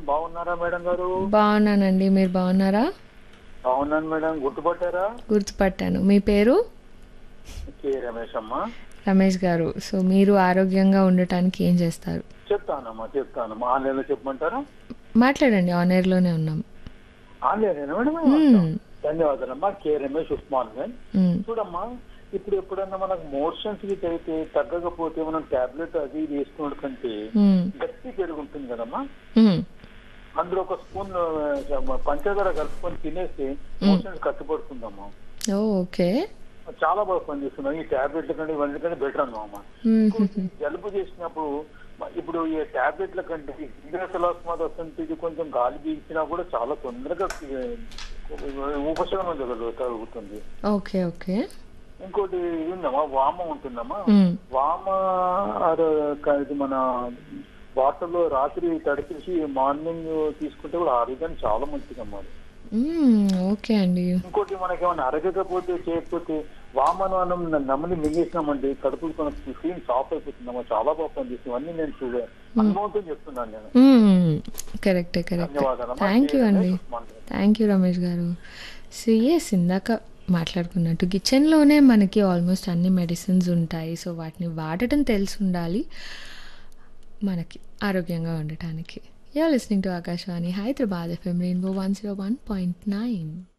బాగున్నారా మేడం గారు బాగున్నానండి మీరు బాగున్నారా బాగున్నాను మేడం గుర్తుపట్టారా గుర్తుపట్టాను మీ పేరు కే రమేష్ అమ్మ రమేష్ గారు సో మీరు ఆరోగ్యంగా ఉండటానికి ఏం చేస్తారు చెప్తానమ్మా చెప్తానమ్మా ఆన్లైన్ లో చెప్పమంటారా మాట్లాడండి ఆన్ ఎయిర్లోనే ఉన్నాం ఆన్లైన్ మేడం మ్మ్. ధన్యవాదాలమ్మా కే రమేష్ ఉస్మాన్ ఖాన్ మ్మ్. చూడమ్మా ఇప్పుడు ఎప్పుడన్నా మనకు మోషన్స్ కి అయితే తగ్గకపోతే మనం టాబ్లెట్ అది ఇది వేసుకున్న కంటే మ్మ్. గట్టి పెరుగుంటుంది కదమ్మా మ్మ్. అందులో ఒక స్పూన్ ఆ, పంచదార కలుపుకొని తినేసి మోషన్స్ కట్టుబడుతుందమ్మా ఓ ఓకే చాలా బాగా పనిచేస్తున్నాం ఈ టాబ్లెట్ల కంటే ఇవన్నీ కంటే బెటర్ అన్నమా మ్మ్. జలుబు చేసినప్పుడు మ- ఇప్పుడు ఈ టాబ్లెట్ల కంటే ఇంద్రసలాస్మాద్ వస్తుంది ఇది కొంచెం గాలి పీల్చినా కూడా చాలా తొందరగా ఈ- ఉపశమనం జరగ- కలుగుతుంది ఓకే ఓకే ఇంకోటి ఇది ఉందమ్మా వామ ఉంటుందమ్మా మ్మ్. వామ ఆర్ క- ఇది మన వాటర్లో రాత్రి తడిపేసి మార్నింగ్ తీసుకుంటే కూడా ఆరోగ్యానికి చాలా మంచిదమ్మా అది. మ్మ్. ఓకే అండి ఇంకోటి మనకి ఏమైనా అరగకపోతే చేయకపోతే వామను అన్నం నమ్మని మింగేసినామండి కడుపులు మనకి క్లీన్ సాఫ్ అయిపోతుందమ్మా చాలా బాగా పనిచేస్తుంది ఇవన్నీ నేను చూడ అనుభవంతో చెప్తున్నాను నేను మ్మ్. కరెక్టే కరెక్టే ధన్యవాదాలమ్మా. థ్యాంక్ యూ అండి ఉస్మాన్ గారు. థ్యాంక్ యూ రమేష్ గారు సో ఎస్ ఇందాక మాట్లాడుకున్నట్టు కిచెన్లోనే మనకి ఆల్మోస్ట్ అన్ని మెడిసిన్స్ ఉంటాయి సో వాటిని వాడటం తెలిసి ఉండాలి మనకి ఆరోగ్యంగా ఉండటానికి you listening to Akashvani Hyderabad FM rainbow one zero one point nine